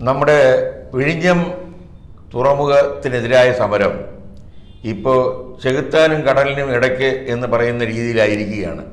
നമ്മുടെ വിഴിഞ്ഞം തുറമുഖത്തിനെതിരായ സമരം ഇപ്പോൾ ചെകുത്താനും കടലിനും ഇടയ്ക്ക് എന്ന് പറയുന്ന രീതിയിലായിരിക്കുകയാണ്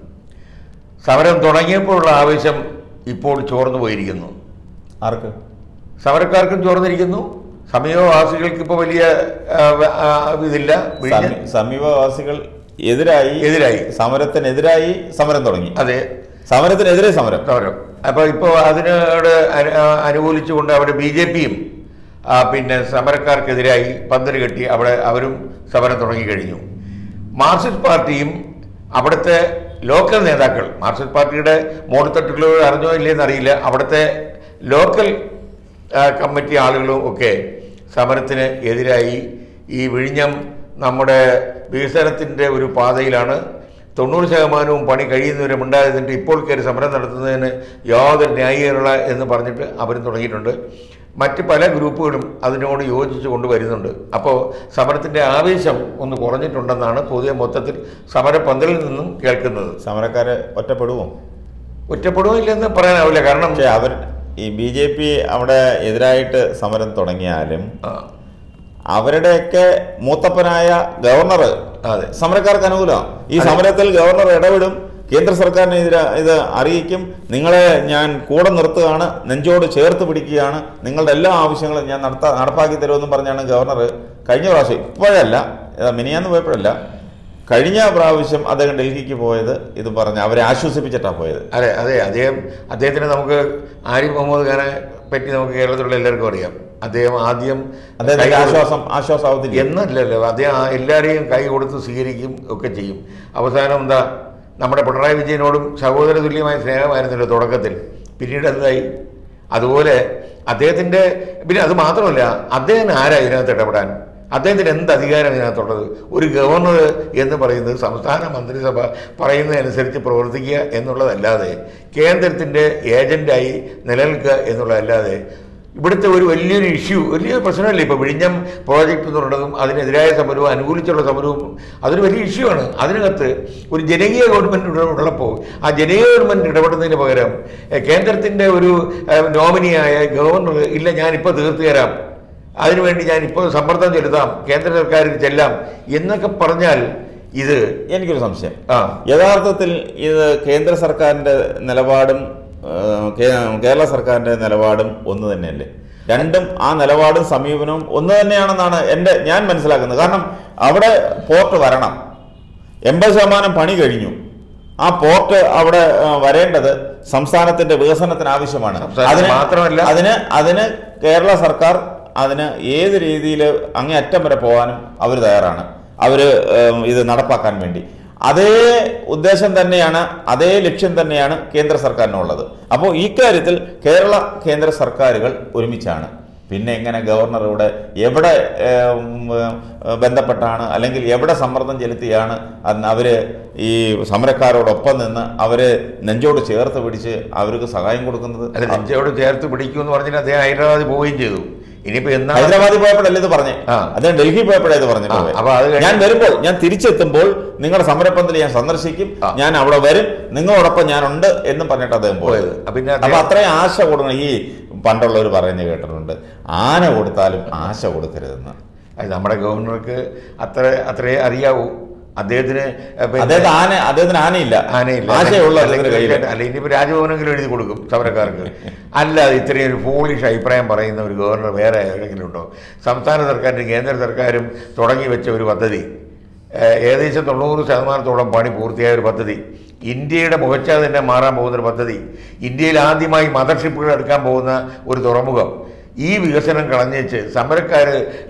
സമരം തുടങ്ങിയപ്പോഴുള്ള ആവേശം ഇപ്പോൾ ചോർന്നു പോയിരിക്കുന്നു ആർക്ക് സമരക്കാർക്കും ചോർന്നിരിക്കുന്നു സമീപവാസികൾക്ക് ഇപ്പോൾ വലിയ ആ, ആ, ഇതില്ല വിഴിഞ്ഞം സമീ- സമീപവാസികൾ എതിരായി എതിരായി. സമരത്തിനെതിരായി സമരം തുടങ്ങി അതെ സമരത്തിനെതിരെ സമരം സമരം അപ്പോൾ ഇപ്പോൾ അതിനോട് അനു- ആ, അനുകൂലിച്ചുകൊണ്ട് അവിടെ ബി ജെ പിയും പിന്നെ സമരക്കാർക്കെതിരായി പന്തല് കെട്ടി അവിടെ അവരും സമരം തുടങ്ങിക്കഴിഞ്ഞു മാർക്സിസ്റ്റ് പാർട്ടിയും അവിടുത്തെ ലോക്കൽ നേതാക്കൾ മാർക്സിസ്റ്റ് പാർട്ടിയുടെ മോടിത്തട്ടുകൾ അറിഞ്ഞോ ഇല്ലേന്ന് അറിയില്ല അവിടുത്തെ ലോക്കൽ ആ, കമ്മിറ്റി ആളുകളും ഒക്കെ സമരത്തിന് എതിരായി ഈ വിഴിഞ്ഞം നമ്മുടെ വികസനത്തിൻ്റെ ഒരു പാതയിലാണ് തൊണ്ണൂറ് ശതമാനവും പണി കഴിയുന്നവരെ ഉണ്ടായതിൻ്റെ ഇപ്പോൾ കയറി സമരം നടത്തുന്നതിന് യാതൊരു ന്യായീകരണ എന്ന് പറഞ്ഞിട്ട് അവരും തുടങ്ങിയിട്ടുണ്ട് മറ്റ് പല ഗ്രൂപ്പുകളും അതിനോട് യോജിച്ച് കൊണ്ടുവരുന്നുണ്ട് അപ്പോൾ സമരത്തിൻ്റെ ആവേശം ഒന്ന് കുറഞ്ഞിട്ടുണ്ടെന്നാണ് പൊതുവെ മൊത്തത്തിൽ സമരപന്തലിൽ നിന്നും കേൾക്കുന്നത് സമരക്കാരെ ഒറ്റപ്പെടുവോ ഒറ്റപ്പെടുമോ ഇല്ലെന്ന് പറയാനാവില്ല കാരണം പക്ഷേ അവർ ഈ ബി ജെ പി അവിടെ എതിരായിട്ട് സമരം തുടങ്ങിയാലും ആ, അവരുടെയൊക്കെ മൂത്തപ്പനായ ഗവർണർ അതെ സമരക്കാർക്ക് അനുകൂലമാണ് ഈ സമരത്തിൽ ഗവർണർ ഇടപെടും കേന്ദ്ര സർക്കാരിനെ ഇതിന് ഇത് അറിയിക്കും നിങ്ങളെ ഞാൻ കൂടെ നിർത്തുകയാണ് നെഞ്ചോട് ചേർത്ത് പിടിക്കുകയാണ് നിങ്ങളുടെ എല്ലാ ആവശ്യങ്ങളും ഞാൻ നടത്താ നടപ്പാക്കി തരുമെന്നും പറഞ്ഞാണ് ഗവർണർ കഴിഞ്ഞ പ്രാവശ്യം ഇപ്പോഴല്ല ഏതാ മിനിയാന്ന് പോയപ്പോഴല്ല കഴിഞ്ഞ പ്രാവശ്യം അദ്ദേഹം ഡൽഹിക്ക് പോയത് ഇത് പറഞ്ഞ് അവരെ ആശ്വസിപ്പിച്ചിട്ടാണ് പോയത് അതെ അതെ അദ്ദേഹം അദ്ദേഹത്തിന് നമുക്ക് ആരിഫ് മുഹമ്മദ് ഖാനെ പറ്റി നമുക്ക് കേരളത്തിലുള്ള എല്ലാവർക്കും അറിയാം അദ്ദേഹം ആദ്യം അദ്ദേഹത്തിന്റെ കൈ കൊടു- ആശ്വാസം ആശ്വാസമാവത്തില്ല എന്നല്ലല്ലോ അദ്ദേഹം ആ എല്ലാവരെയും കൈ കൊടുത്ത് സ്വീകരിക്കും ഒക്കെ ചെയ്യും അവസാനം എന്താ നമ്മുടെ പിണറായി വിജയനോടും സഹോദര തുല്യമായ സ്നേഹമായിരുന്നല്ലോ തുടക്കത്തിൽ പിന്നീട് എന്തായി അതുപോലെ അദ്ദേഹത്തിൻ്റെ പിന്നെ അത് മാത്രമല്ല അദ്ദേഹം ആരാ ഇതിനകത്ത് ഇടപെടാൻ അദ്ദേഹത്തിന് എന്ത് അധികാരം ഇതിനകത്തുള്ളത് ഒരു ഗവർണർ എന്ന് പറയുന്നത് സംസ്ഥാന മന്ത്രിസഭ പറയുന്നതനുസരിച്ച് പ്രവർത്തിക്കുക എന്നുള്ളതല്ലാതെ കേന്ദ്രത്തിൻ്റെ ഏജൻ്റായി നിലനിൽക്കുക എന്നുള്ളതല്ലാതെ ഇവിടുത്തെ ഒരു വലിയൊരു ഇഷ്യൂ വലിയൊരു പ്രശ്നമല്ലേ ഇപ്പോൾ വിഴിഞ്ഞം പ്രോജക്റ്റ് എന്നുള്ളതും അതിനെതിരായ സമരവും അനുകൂലിച്ചുള്ള സമരവും അതൊരു വലിയ ഇഷ്യൂ ആണ് അതിനകത്ത് ഒരു ജനകീയ ഗവൺമെൻറ് ഇവിടെ ഉള്ളപ്പോൾ ആ ജനകീയ ഗവൺമെൻറ് ഇടപെടുന്നതിന് പകരം എഹ്, കേന്ദ്രത്തിൻ്റെ ഒരു എഹ്, നോമിനിയായ ഗവർണർ ഇല്ല ഞാനിപ്പോൾ തീർത്തു തരാം അതിനുവേണ്ടി ഞാനിപ്പോൾ സമ്മർദ്ദം ചെലുത്താം കേന്ദ്ര സർക്കാരിൽ ചെല്ലാം എന്നൊക്കെ പറഞ്ഞാൽ ഇത് എനിക്കൊരു സംശയം ആ യഥാർത്ഥത്തിൽ ഇത് കേന്ദ്ര സർക്കാരിന്റെ നിലപാടും ആ, കേ- കേരള സർക്കാരിന്റെ നിലപാടും ഒന്ന് തന്നെയല്ലേ രണ്ടും ആ നിലപാടും സമീപനവും ഒന്ന് തന്നെയാണെന്നാണ് എൻ്റെ ഞാൻ മനസ്സിലാക്കുന്നത് കാരണം അവിടെ പോർട്ട് വരണം എൺപത് ശതമാനം പണി കഴിഞ്ഞു ആ പോർട്ട് അവിടെ ആ, വരേണ്ടത് സംസ്ഥാനത്തിന്റെ വികസനത്തിന് ആവശ്യമാണ് സംസ്ഥാനത്തിന് മാത്രമല്ല- അതിന് അതിന് കേരള സർക്കാർ അതിന് ഏത് രീതിയിൽ അങ്ങേ അറ്റം വരെ പോകാനും അവർ തയ്യാറാണ് അവർ ഇത് നടപ്പാക്കാൻ വേണ്ടി അതേ ഉദ്ദേശം തന്നെയാണ് അതേ ലക്ഷ്യം തന്നെയാണ് കേന്ദ്ര സർക്കാരിനുള്ളത് അപ്പോൾ ഇക്കാര്യത്തിൽ കേരള കേന്ദ്ര സർക്കാരുകൾ ഒരുമിച്ചാണ് പിന്നെ എങ്ങനെ ഗവർണർ ഇവിടെ എവിടെ ഏഹ്, ഉം, ഏഹ്, ബന്ധപ്പെട്ടാണ് അല്ലെങ്കിൽ എവിടെ സമ്മർദ്ദം ചെലുത്തിയാണ് അന്ന് അവര് ഈ സമരക്കാരോടൊപ്പം നിന്ന് അവര് നെഞ്ചോട് ചേർത്ത് പിടിച്ച് അവർക്ക് സഹായം കൊടുക്കുന്നത് അല്ല നെഞ്ചോട് ചേർത്ത് പിടിക്കുമെന്ന് പറഞ്ഞിട്ട് അദ്ദേഹം ഹൈദരാബാദിൽ പോവുകയും ചെയ്തു ഇനിയിപ്പോൾ എന്നാ ഹൈദരാബാദിൽ പോയപ്പോഴല്ലേ ഇത് പറഞ്ഞേ ആ. അദ്ദേഹം ഡൽഹി പോയപ്പോഴേ ഇത് പറഞ്ഞിട്ടുള്ളത് ആ, അപ്പൊ അത് കഴിഞ്ഞ് ഞാൻ വരുമ്പോൾ ഞാൻ തിരിച്ചെത്തുമ്പോൾ നിങ്ങളുടെ സമരപ്പന്തൽ ഞാൻ സന്ദർശിക്കും ആ. ഞാൻ അവിടെ വരും നിങ്ങളോടൊപ്പം ഞാനുണ്ട് എന്നും പറഞ്ഞിട്ട് അദ്ദേഹം പോയത് പോയത് പിന്നെ അപ്പൊ അദ്ദേഹം- അത്രയും ആശ കൊടുക്കണം ഈ പണ്ടുള്ളവർ പറയുന്നത് കേട്ടിട്ടുണ്ട് ആന കൊടുത്താലും ആശ കൊടുക്കരുതെന്ന് അത് നമ്മുടെ ഗവർണർക്ക് അത്ര അത്രേ അറിയാവൂ അദ്ദേഹത്തിന് പിന്നെ അദ്ദേഹത്തിന് ആന അദ്ദേഹത്തിന് ആനയില്ല ആനയില്ല ആശയുള്ള അല്ലെങ്കിൽ കയ്യിൽ അല്ല ഇനിയിപ്പോൾ രാജഭവനെങ്കിലും എഴുതി കൊടുക്കും സമരക്കാർക്ക് അല്ലാതെ ഇത്രയും ഒരു ഫോളിഷ് അഭിപ്രായം പറയുന്ന ഒരു ഗവർണർ വേറെ എവിടെയെങ്കിലും ഉണ്ടോ സംസ്ഥാന സർക്കാരും കേന്ദ്ര സർക്കാരും തുടങ്ങി വെച്ച ഒരു പദ്ധതി ഏഹ്, ഏകദേശം തൊണ്ണൂറ് ശതമാനത്തോളം പണി പൂർത്തിയായ ഒരു പദ്ധതി ഇന്ത്യയുടെ മുഖച്ഛായ തന്നെ മാറാൻ പോകുന്ന ഒരു പദ്ധതി ഇന്ത്യയിൽ ആദ്യമായി മദർഷിപ്പുകൾ എടുക്കാൻ പോകുന്ന ഒരു തുറമുഖം ഈ വികസനം കളഞ്ഞേച്ച് സമരക്കാർ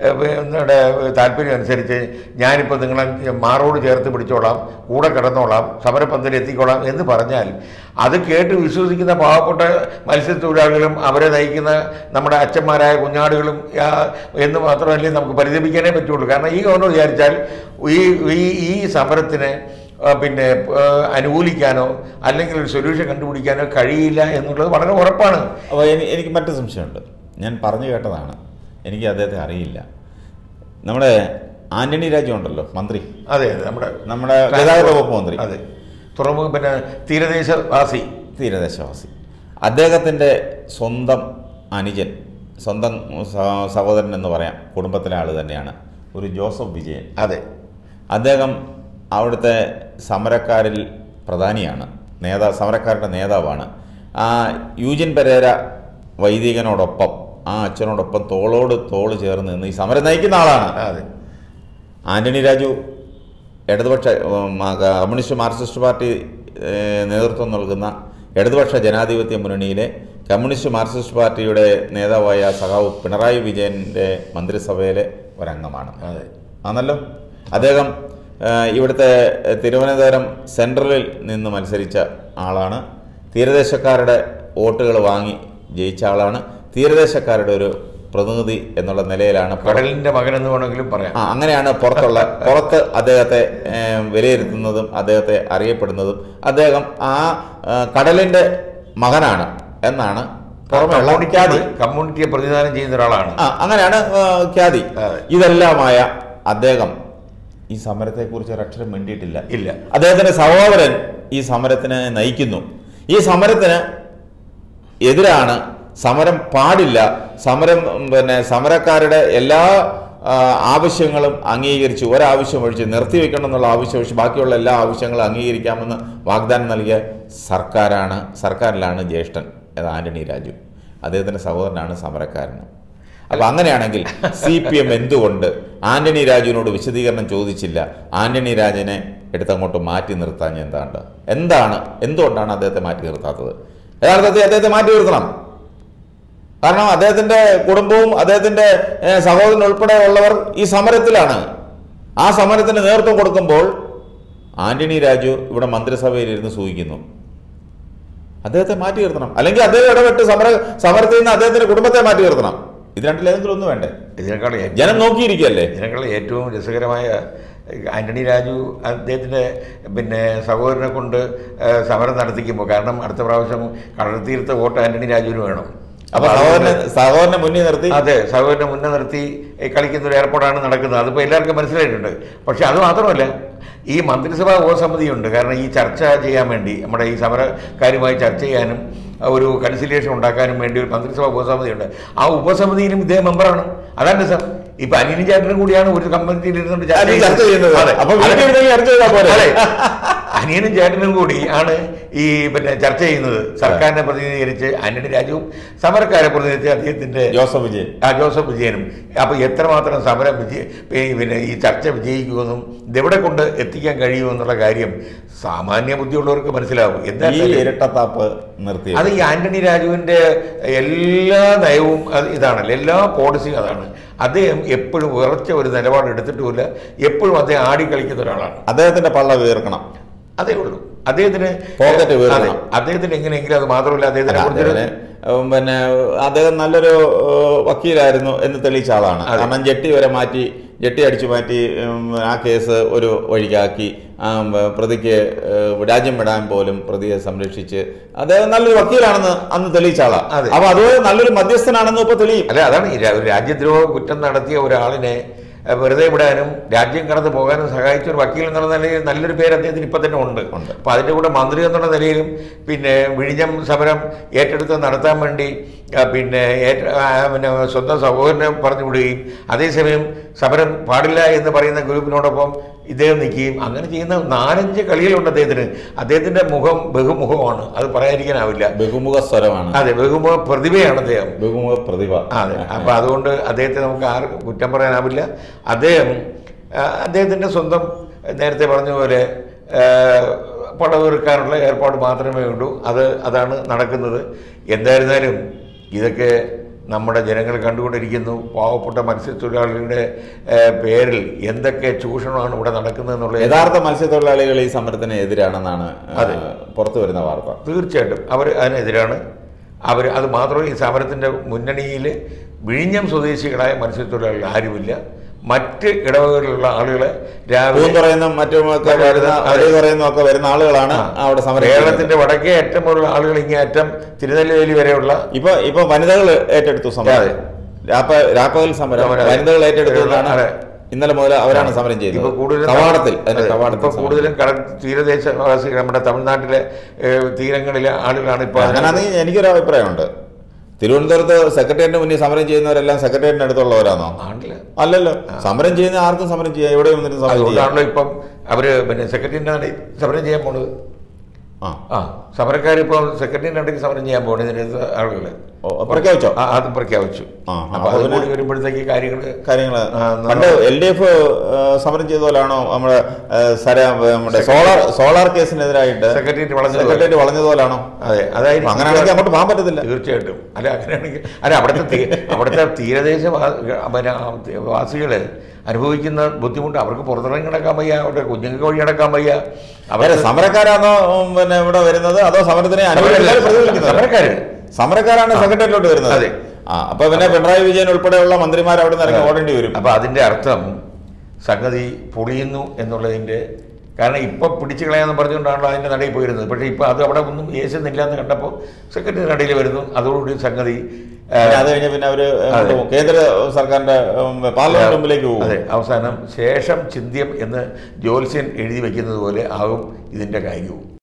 താല്പര്യം അനുസരിച്ച് ഞാനിപ്പോൾ നിങ്ങളെ മാറോട് ചേർത്ത് പിടിച്ചോളാം കൂടെ കിടന്നോളാം സമരപ്പന്തലിൽ എത്തിക്കോളാം എന്ന് പറഞ്ഞാൽ അത് കേട്ട് വിശ്വസിക്കുന്ന പാവപ്പെട്ട മത്സ്യത്തൊഴിലാളികളും അവരെ നയിക്കുന്ന നമ്മുടെ അച്ഛന്മാരായ കുഞ്ഞാടുകളും ആ, എന്ന് മാത്രമല്ലേ നമുക്ക് പരിതപിക്കാനേ പറ്റുള്ളൂ കാരണം ഈ ഗവർണർ വിചാരിച്ചാൽ ഈ ഈ ഈ സമരത്തിന് ആ, പിന്നെ ആ, അനുകൂലിക്കാനോ അല്ലെങ്കിൽ ഒരു സൊല്യൂഷൻ കണ്ടുപിടിക്കാനോ കഴിയില്ല എന്നുള്ളത് വളരെ ഉറപ്പാണ് അപ്പോൾ എനി- എനിക്ക് മറ്റു സംശയമുണ്ട് ഞാൻ പറഞ്ഞു കേട്ടതാണ് എനിക്ക് അദ്ദേഹത്തെ അറിയില്ല നമ്മുടെ ആന്റണി രാജു ഉണ്ടല്ലോ മന്ത്രി അതെ നമ്മുടെ നമ്മുടെ ഗതാഗത വകുപ്പ് മന്ത്രി അതെ തുറമുഖം പിന്നെ തീരദേശവാസി തീരദേശവാസി അദ്ദേഹത്തിൻ്റെ സ്വന്തം അനുജൻ സ്വന്തം സ- സഹോദരൻ എന്ന് പറയാം കുടുംബത്തിലെ ആൾ തന്നെയാണ് ഒരു ജോസഫ് വിജയൻ അതെ അദ്ദേഹം അവിടുത്തെ സമരക്കാരിൽ പ്രധാനിയാണ് നേതാ സമരക്കാരുടെ നേതാവാണ് ആ യൂജിൻ പെരേര വൈദികനോടൊപ്പം ആ അച്ഛനോടൊപ്പം തോളോട് തോള് ചേർന്ന് നിന്ന് ഈ സമരം നയിക്കുന്ന ആളാണ് അതെ ആന്റണി രാജു ഇടതുപക്ഷ ഉം, ആ, കമ്മ്യൂണിസ്റ്റ് മാർക്സിസ്റ്റ് പാർട്ടി ഏ, നേതൃത്വം നൽകുന്ന ഇടതുപക്ഷ ജനാധിപത്യ മുന്നണിയിലെ കമ്മ്യൂണിസ്റ്റ് മാർക്സിസ്റ്റ് പാർട്ടിയുടെ നേതാവായ സഖാവ് പിണറായി വിജയൻ്റെ മന്ത്രിസഭയിലെ ഒരംഗമാണ് അതെ ആണല്ലോ അദ്ദേഹം ആ, ഇവിടുത്തെ തിരുവനന്തപുരം സെൻട്രലിൽ നിന്ന് മത്സരിച്ച ആളാണ് തീരദേശക്കാരുടെ വോട്ടുകൾ വാങ്ങി ജയിച്ച ആളാണ് തീരദേശക്കാരുടെ ഒരു പ്രതിനിധി എന്നുള്ള നിലയിലാണ് പുറ- കടലിന്റെ മകൻ എന്ന് വേണമെങ്കിലും പറയാം ആ അങ്ങനെയാണ് പുറത്തുള്ള പുറത്ത് അദ്ദേഹത്തെ ഏം, വിലയിരുത്തുന്നതും അദ്ദേഹത്തെ അറിയപ്പെടുന്നതും അദ്ദേഹം ആ ആ, കടലിന്റെ മകനാണ് എന്നാണ് പുറമെയുള്ള ഖ്യാതി കമ്മ്യൂണിറ്റിയെ പ്രതിനിധാനം ചെയ്യുന്ന ഒരാളാണ് ആ അങ്ങനെയാണ് ആ, ഖ്യാതി അതെ. ഇതെല്ലാമായ അദ്ദേഹം ഈ സമരത്തെക്കുറിച്ച് ഒരക്ഷരം മിണ്ടിയിട്ടില്ല ഇല്ല അദ്ദേഹത്തിന്റെ സഹോദരൻ ഈ സമരത്തിന് നയിക്കുന്നു ഈ സമരത്തിന് എതിരാണ് സമരം പാടില്ല സമരം ഉം, പിന്നെ സമരക്കാരുടെ എല്ലാ ആ, ആവശ്യങ്ങളും അംഗീകരിച്ച് ഒരാവശ്യം ഒഴിച്ച് നിർത്തിവെക്കണം എന്നുള്ള ആവശ്യം ഒഴിച്ച് ബാക്കിയുള്ള എല്ലാ ആവശ്യങ്ങളും അംഗീകരിക്കാമെന്ന് വാഗ്ദാനം നൽകിയ സർക്കാരാണ് സർക്കാരിലാണ് ജ്യേഷ്ഠൻ അത് ആന്റണി രാജു അദ്ദേഹത്തിന്റെ സഹോദരനാണ് സമരക്കാരൻ അപ്പൊ അങ്ങനെയാണെങ്കിൽ സി പി എം എന്തുകൊണ്ട് ആന്റണി രാജുവിനോട് വിശദീകരണം ചോദിച്ചില്ല ആന്റണി രാജനെ എടുത്തങ്ങോട്ട് മാറ്റി നിർത്താൻ എന്താണ്ട് എന്താണ് എന്തുകൊണ്ടാണ് അദ്ദേഹത്തെ മാറ്റി നിർത്താത്തത് യഥാർത്ഥത്തിൽ അദ്ദേഹത്തെ മാറ്റി നിർത്തണം കാരണം അദ്ദേഹത്തിന്റെ കുടുംബവും അദ്ദേഹത്തിന്റെ ഏഹ്, സഹോദരൻ ഉൾപ്പെടെ ഉള്ളവർ ഈ സമരത്തിലാണ് ആ സമരത്തിന് നേതൃത്വം കൊടുക്കുമ്പോൾ ആന്റണി രാജു ഇവിടെ മന്ത്രിസഭയിൽ ഇരുന്ന് സൂഹിക്കുന്നു അദ്ദേഹത്തെ മാറ്റി നിർത്തണം അല്ലെങ്കിൽ അദ്ദേഹം ഇടപെട്ട് സമര സമരത്തിൽ നിന്ന് അദ്ദേഹത്തിന്റെ കുടുംബത്തെ മാറ്റി നിർത്തണം ഇത് രണ്ടിലേതെങ്കിലും ഒന്ന് വേണ്ടേ ഇതിനേക്കാൾ ഏറ്റവും- ജനം നോക്കിയിരിക്കുകയല്ലേ ഇതിനേക്കാൾ ഏറ്റവും രസകരമായ ആന്റണി രാജു അദ്ദേഹത്തിൻ്റെ പിന്നെ സഹോദരനെ കൊണ്ട് ഏഹ്, സമരം നടത്തിക്കുമ്പോൾ കാരണം അടുത്ത പ്രാവശ്യം കടൽ തീരത്തെ വോട്ട് ആന്റണി രാജുവിന് വേണം അപ്പൊ അപ്പൊ സഹോദരനെ അതുകൊണ്ട് സഹോദരനെ മുന്നിൽ നിർത്തി അതെ സഹോദരനെ മുന്നേ നിർത്തി ഈ കളിക്കുന്ന ഒരു ഏർപ്പാടാണ് നടക്കുന്നത് അതിപ്പോൾ എല്ലാവർക്കും മനസ്സിലായിട്ടുണ്ട് പക്ഷെ അത് മാത്രമല്ല ഈ മന്ത്രിസഭാ ഉപസമിതിയുണ്ട് കാരണം ഈ ചർച്ച ചെയ്യാൻ വേണ്ടി നമ്മുടെ ഈ സമരക്കാരുമായി ചർച്ച ചെയ്യാനും ഒരു കൺസിലിയേഷൻ ഉണ്ടാക്കാനും വേണ്ടി ഒരു മന്ത്രിസഭാ ഉപസമിതിയുണ്ട് ആ ഉപസമിതിയിലും ഇദ്ദേഹം മെമ്പറാണ് അതാണ് രസം ഇപ്പൊ അനിയനും ചേട്ടനും കൂടിയാണ് ഒരു കമ്മിറ്റിയിൽ ഇരുന്നുകൊണ്ട് അത് ചർച്ച ചെയ്യുന്നത് അതെ. അപ്പൊ അതെ. വീട്ടിൽ ഇരുന്ന് ചർച്ച ചെയ്താൽ പോരെ അതെ. അനിയനും ചേട്ടനും കൂടി ആണ് ഈ പിന്നെ ചർച്ച ചെയ്യുന്നത് സർക്കാരിനെ പ്രതിനിധീകരിച്ച് ആന്റണി രാജുവും സമരക്കാരെ പ്രതിനിധീകരിച്ച് അദ്ദേഹത്തിന്റെ ജോസഫ് വിജയൻ ആ ജോസഫ് വിജയനും അപ്പൊ എത്രമാത്രം സമരം വിജയ പി- പിന്നെ ഈ ചർച്ച വിജയിക്കുമെന്നും ഇതെവിടെ കൊണ്ട് എത്തിക്കാൻ കഴിയുമെന്നുള്ള കാര്യം സാമാന്യ ബുദ്ധിയുള്ളവർക്ക് മനസ്സിലാവും എന്താ ഈ ഇരട്ടത്താപ്പ് നിർത്തി അത് ഈ ആന്റണി രാജുവിന്റെ എല്ലാ നയവും അത് ഇതാണല്ലോ എല്ലാ പോളിസിയും അതാണ് അദ്ദേഹം എപ്പോഴും ഉറച്ച ഒരു നിലപാട് എടുത്തിട്ടുമില്ല എപ്പോഴും അദ്ദേഹം ആടിക്കളിക്കുന്ന ഒരാളാണ് അദ്ദേഹത്തിന്റെ പള്ള വീർക്കണം അതേ ഉള്ളൂ അദ്ദേഹത്തിന് പോക്കറ്റ് വീർക്കണം. അതെ, അദ്ദേഹത്തിന് എങ്ങനെയെങ്കിലും അത് മാത്രമല്ല അദ്ദേഹത്തിനെ അല്ല, കുറിച്ചൊരു അദ്ദേഹത്തിന്, ഉം, പിന്നെ അദ്ദേഹം നല്ലൊരു ഏഹ്, വക്കീലായിരുന്നു എന്ന് തെളിയിച്ച ആളാണ് അതെ. കാരണം ജെട്ടി വരെ മാറ്റി ജെട്ടി അടിച്ചു മാറ്റി ഉം, ആ കേസ് ഒരു വഴിക്കാക്കി ആ, ഉം, പ്രതിക്ക് ഏഹ്, രാജ്യം വിടാൻ പോലും പ്രതിയെ സംരക്ഷിച്ച് അദ്ദേഹം നല്ലൊരു വക്കീലാണെന്ന് അന്ന് തെളിയിച്ച ആളാ അതെ. അപ്പൊ അതുപോലെ നല്ലൊരു മധ്യസ്ഥനാണെന്ന് ഇപ്പൊ തെളിയും അല്ല അതാണ് ഈ രാ- ഒരു രാജ്യദ്രോഹ കുറ്റം നടത്തിയ ഒരാളിനെ അഹ്, വെറുതെ വിടാനും രാജ്യം കടന്നു പോകാനും സഹായിച്ച ഒരു വക്കീൽ എന്നുള്ള നിലയിൽ നല്ലൊരു പേര് അദ്ദേഹത്തിന് ഇപ്പം തന്നെ ഉണ്ട് ഉണ്ട്. അപ്പോൾ അതിൻ്റെ കൂടെ മന്ത്രി എന്നുള്ള നിലയിലും പിന്നെ വിഴിഞ്ഞം സമരം ഏറ്റെടുത്ത് നടത്താൻ വേണ്ടി ആ, പിന്നെ ഏറ്റ- ആ, പിന്നെ സ്വന്തം സഹോദരനെ പറഞ്ഞു വിടുകയും അതേസമയം സമരം പാടില്ല എന്ന് പറയുന്ന ഗ്രൂപ്പിനോടൊപ്പം ഇദ്ദേഹം നിൽക്കുകയും അങ്ങനെ ചെയ്യുന്ന നാലഞ്ച് കളികളുണ്ട് അദ്ദേഹത്തിന് അദ്ദേഹത്തിൻ്റെ മുഖം ബഹുമുഖമാണ് അത് പറയാതിരിക്കാനാവില്ല ബഹുമുഖ സ്വരമാണ് അതെ ബഹുമുഖ പ്രതിഭയാണ് അദ്ദേഹം ബഹുമുഖ പ്രതിഭ അതെ അപ്പോൾ അതുകൊണ്ട് അദ്ദേഹത്തെ നമുക്ക് ആർക്കും കുറ്റം പറയാനാവില്ല അദ്ദേഹം ആ, അദ്ദേഹത്തിൻ്റെ സ്വന്തം നേരത്തെ പറഞ്ഞ പോലെ ആ, പടവീർക്കാനുള്ള ഏർപ്പാട് മാത്രമേ ഉള്ളൂ അത് അതാണ് നടക്കുന്നത് എന്തായിരുന്നാലും ഇതൊക്കെ നമ്മുടെ ജനങ്ങൾ കണ്ടുകൊണ്ടിരിക്കുന്നു പാവപ്പെട്ട മത്സ്യത്തൊഴിലാളികളുടെ ആ, പേരിൽ എന്തൊക്കെ ചൂഷണമാണ് ഇവിടെ നടക്കുന്നതെന്നുള്ള യഥാർത്ഥ മത്സ്യത്തൊഴിലാളികൾ ഈ സമരത്തിന് എതിരാണെന്നാണ് അതെ. ഏഹ്, പുറത്തു വരുന്ന വാർത്ത തീർച്ചയായിട്ടും അവർ അതിനെതിരാണ് അവർ അത് മാത്രമല്ല ഈ സമരത്തിൻ്റെ മുന്നണിയിൽ വിഴിഞ്ഞം സ്വദേശികളായ മത്സ്യത്തൊഴിലാളികൾ ആരുമില്ല മറ്റ് ഇടവകളിലുള്ള ആളുകളെ രാവിലെ പൂന്തുറയുന്ന മറ്റുമൊക്കെ വരുന്ന അതെ. അടി പറയുന്നൊക്കെ വരുന്ന ആളുകളാണ് ആ, അവിടെ സമരം ചെയ്യുന്നത്. കേരളത്തിന്റെ വടക്കേ അറ്റം മുതലുള്ള ആളുകൾ ഇങ്ങേ അറ്റം തിരുനെല്വേലി വരെയുള്ള ഇപ്പൊ ഇപ്പൊ വനിതകൾ ഏറ്റെടുത്തു സമരം അതെ. രാപ്പ രാപ്പകൽ സമരം സമരം, അതെ. വനിതകൾ ഏറ്റെടുത്തു എന്നാണ് അതെ. ഇന്നലെ മുതൽ അവരാണ് സമരം ഇപ്പൊ ചെയ്തത് കൂടുതലും കവാടത്തിൽ അതിന്റെ അതെ, കവാടത്തിൽ ഇപ്പൊ സമരം. കൂടുതലും കടൽ തീരദേശവാസികൾ നമ്മുടെ തമിഴ്നാട്ടിലെ ഏഹ്, തീരങ്ങളിലെ ആളുകളാണ് ഇപ്പൊ അതിനകത്ത് അങ്ങനെയാണെങ്കിൽ എനിക്കൊരു അഭിപ്രായമുണ്ട് തിരുവനന്തപുരത്ത് സെക്രട്ടേറിയറ്റിന് മുന്നിൽ സമരം ചെയ്യുന്നവരെല്ലാം സെക്രട്ടേറിയറ്റിന് അടുത്തുള്ളവരാണോ ആണല്ലേ അല്ലല്ലോ സമരം ചെയ്യുന്ന ആർക്കും സമരം ചെയ്യാം എവിടെ വന്നിട്ട് സമരം ചെയ്യാം അതുകൊണ്ടാണല്ലോ ഇപ്പം അവര് പിന്നെ സെക്രട്ടറിന്റെ നടയിൽ സമരം ചെയ്യാൻ പോണത് ആ ആ സമരക്കാർ ഇപ്പോൾ സെക്രട്ടറിന്റെ നടയിൽ സമരം ചെയ്യാൻ പോകണം ഇതിനകത്ത് ആളുകൾ ഓ, പ്രഖ്യാപിച്ചോ? ആ അതും പ്രഖ്യാപിച്ചു ആ, അപ്പൊ അപ്പൊ അത് പിന്നെ- കൂടി വരുമ്പോഴത്തേക്ക് കാര്യങ്ങൾ കാര്യങ്ങൾ ആ, ന- പണ്ട് എൽ ഡി എഫ് സമരം ചെയ്ത പോലാണോ നമ്മുടെ ഏ, സര നമ്മുടെ സോളാർ സോളാർ കേസിനെതിരായിട്ട് സെക്രട്ടേറിയറ്റ് വളഞ്ഞത് പോലെ. സെക്രട്ടേറിയറ്റ് വളഞ്ഞതുപോലാണോ അതെ അപ്പൊ അതായിരിക്കും അങ്ങനെയാണെങ്കിൽ അങ്ങോട്ട് പോകാൻ പറ്റത്തില്ല തീർച്ചയായിട്ടും അല്ല അങ്ങനെയാണെങ്കിൽ അല്ല അവിടുത്തെ തീ- അവിടുത്തെ തീരദേശ വാ- പിന്നെ ആ വാസികള് അനുഭവിക്കുന്ന ബുദ്ധിമുട്ട് അവർക്ക് പുറത്തിറങ്ങി കിടക്കാൻ വയ്യ അവരുടെ കുഞ്ഞുങ്ങൾക്ക് വഴി കിടക്കാൻ വയ്യ അവരെ സമരക്കാരാണോ ഉം, പിന്നെ ഇവിടെ വരുന്നത് അതോ സമരത്തിനെ അനുകൂലിക്കുന്നവരെ സമരക്കാര്. പ്രതികൂലിക്കുന്നവരെ? സമരക്കാര്. സമരക്കാരാണ് സെക്രട്ടേറിയറ്റിലോട്ട് വരുന്നത് അതെ. ആ അപ്പൊ പിന്നെ പിണറായി വിജയൻ ഉൾപ്പെടെയുള്ള മന്ത്രിമാർ അവിടെ നിന്ന് ഇറങ്ങി ഓടേണ്ടി വരും അപ്പൊ അതിന്റെ അർത്ഥം സംഗതി പൊളിയുന്നു എന്നുള്ളതിന്റെ കാരണം ഇപ്പൊ പിടിച്ചു കളയാന്ന് പറഞ്ഞുകൊണ്ടാണല്ലോ അതിന്റെ നടയിൽ പോയിരുന്നത് പക്ഷേ ഇപ്പൊ അത് അവിടെ ഒന്നും യേശുന്നില്ല എന്ന് കണ്ടപ്പോൾ സെക്രട്ടറി നടയിൽ വരുന്നു അതോടുകൂടി സംഗതി ആ, പിന്നെ അത് കഴിഞ്ഞ് പിന്നെ അവര് എങ്ങോട്ട് പോകും? കേന്ദ്ര സർക്കാരിന്റെ ഉം, പാർലമെന്റ് മുമ്പിലേക്ക് പോകും അതെ അവസാനം ശേഷം ചിന്ത്യം എന്ന് ജ്യോത്സ്യൻ എഴുതി വെക്കുന്നത് പോലെ ആകും ഇതിന്റെ കാര്യവും